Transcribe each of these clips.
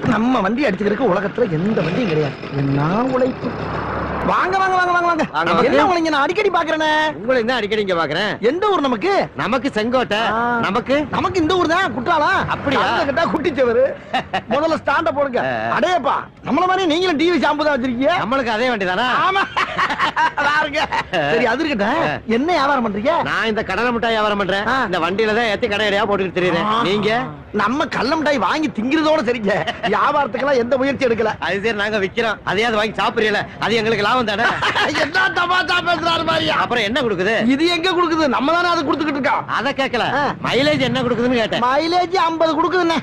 நம்ம வண்டி அடிச்சுக்கிறதுக்கு உலகத்துல எந்த வண்டியும் கிடையாது என்ன உழைப்பு வாங்க வாங்க வாங்க வாங்க வாங்க வாங்க, வாங்க. என்ன உங்களை நான் அடிக்கடி பாக்குறேனே உங்களை தான் அடிக்கடி இங்க பாக்குறேன் எந்த ஊர் நமக்கு நமக்கு செங்கோட்டை ஆ. நமக்கு நமக்கு இந்த ஊர் தான் குற்றாலா அப்படியா? கேட்டா குட்டிச்சவரு முதல்ல ஸ்டாண்ட போடுங்க அடேப்பா நம்மள மாதிரி நீங்களும் டிவி ஷாம்பு தான் வச்சிருக்கீங்க நம்மளுக்கு அதே வண்டி தானா ஆமா பாருங்க சரி அது இருக்கட்டும் என்ன வியாபாரம் பண்றீங்க நான் இந்த கடலை மிட்டாய் வியாபாரம் பண்றேன் ஆ. இந்த வண்டியில தான் ஏத்தி கடை கடையா போட்டுக்கிட்டு தெரியுறேன் நீங்க நம்ம கள்ள மிட்டாய் வாங்கி திங்கிறதோட சரிங்க வியாபாரத்துக்கெல்லாம் எந்த முயற்சி எடுக்கல அது சரி நாங்க விக்கிறோம் அதையாவது வாங்கி சாப்பிடுறீல அது எங்களுக்கு லாபம் தானே என்ன தமாஷா பேசுறாரு மாதிரியா அப்புறம் என்ன கொடுக்குது இது எங்க கொடுக்குது நம்ம தானே அதை கொடுத்துக்கிட்டு இருக்கோம் அத கேட்கல ஆ. மைலேஜ் என்ன கொடுக்குதுன்னு கேட்டேன் மைலேஜ் 50 கொடுக்குதுண்ணே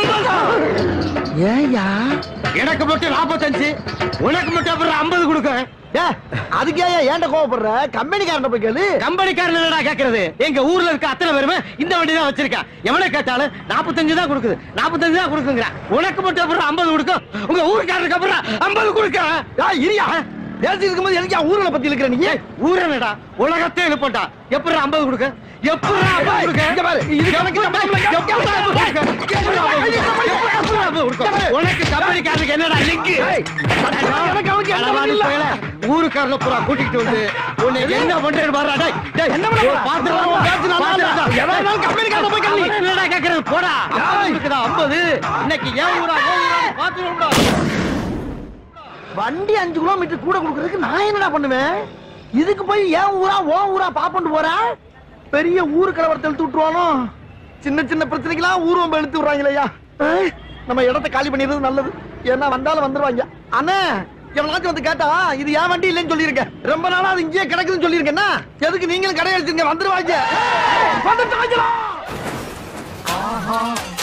ஏயா எனக்கு மட்டும் நாற்பத்தஞ்சு உனக்கு மட்டும் அப்புறம் ஐம்பது கொடுக்க ஏ அதுக்கே ஏன்ட கோவப்படுற கம்பெனிக்காரன் போய் கேளு கம்பெனிக்காரன் என்னடா கேக்குறது எங்க ஊர்ல இருக்க அத்தனை பேருமே இந்த வண்டி தான் வச்சிருக்கான் எவ்வளவு கேட்டாலும் நாற்பத்தஞ்சு தான் கொடுக்குது நாற்பத்தஞ்சு தான் கொடுக்குங்கிற உனக்கு மட்டும் அப்புறம் ஐம்பது கொடுக்கும் உங்க ஊருக்காரருக்கு அப்புறம் ஐம்பது கொடுக்க ஏய், இரியா பேசிட்டு இருக்கும்போது எனக்கு ஏன் ஊர்ல பத்தி இருக்கிற நீ ஊரனடா உலகத்தை எழுப்பட்டா எப்படி ஐம்பது கொடுக்க எப்படி ஐம்பது கொடுக்க இங்க பாரு, இது கணக்கு சம்பளம் இல்ல. எப்படி 50 கொடுக்க? எப்படி 50 கொடுக்க? எப்படி 50 கொடுக்க? உனக்கு கம்பெனிக்காரருக்கு என்னடா லிங்க் ஏய், எனக்கு அவனுக்கு எந்த களவாணி இல்ல. பயலே, ஊருக்காரல பூரா கூட்டிட்டு வந்து உன்னை என்ன பண்றேன்னு பாருடா டேய் டேய் என்ன பண்ண போற? பாத்துடா உன் பேச்சு நல்லா இல்ல. எவனா இருந்தாலும் கம்பெனிக்காரனை போய் கேளு. அவன் என்னடா கேக்குறது போடா ஏய். இருக்குதா 50 இன்னைக்கு ஏன் ஊரா ஏன் ஊரா பாத்துடா வண்டி அஞ்சு கிலோமீட்டர் கூட கொடுக்கறதுக்கு நான் என்னடா பண்ணுவேன் இதுக்கு போய் ஏன் ஊரா ஓ ஊரா பாப்பண்டு போறேன் பெரிய ஊரு கலவரத்தை இழுத்து விட்டுருவானோ சின்ன சின்ன பிரச்சனைக்கெல்லாம் ஊர்வம் இழுத்து விடுறாங்களேயா ஏய், நம்ம இடத்த காலி பண்ணிடுறது நல்லது ஏன்னா வந்தாலும் வந்துருவாங்க அண்ணே எவனாச்சும் வந்து கேட்டா இது ஏன் வண்டி இல்லைன்னு சொல்லிருக்கேன் ரொம்ப நாளா அது இங்கேயே கிடக்குதுன்னு சொல்லியிருக்கேன்னா எதுக்கு நீங்களும் கடை அடிச்சுங்க வந்துருவாங்க வந்துட்டாங்களா ஆஹா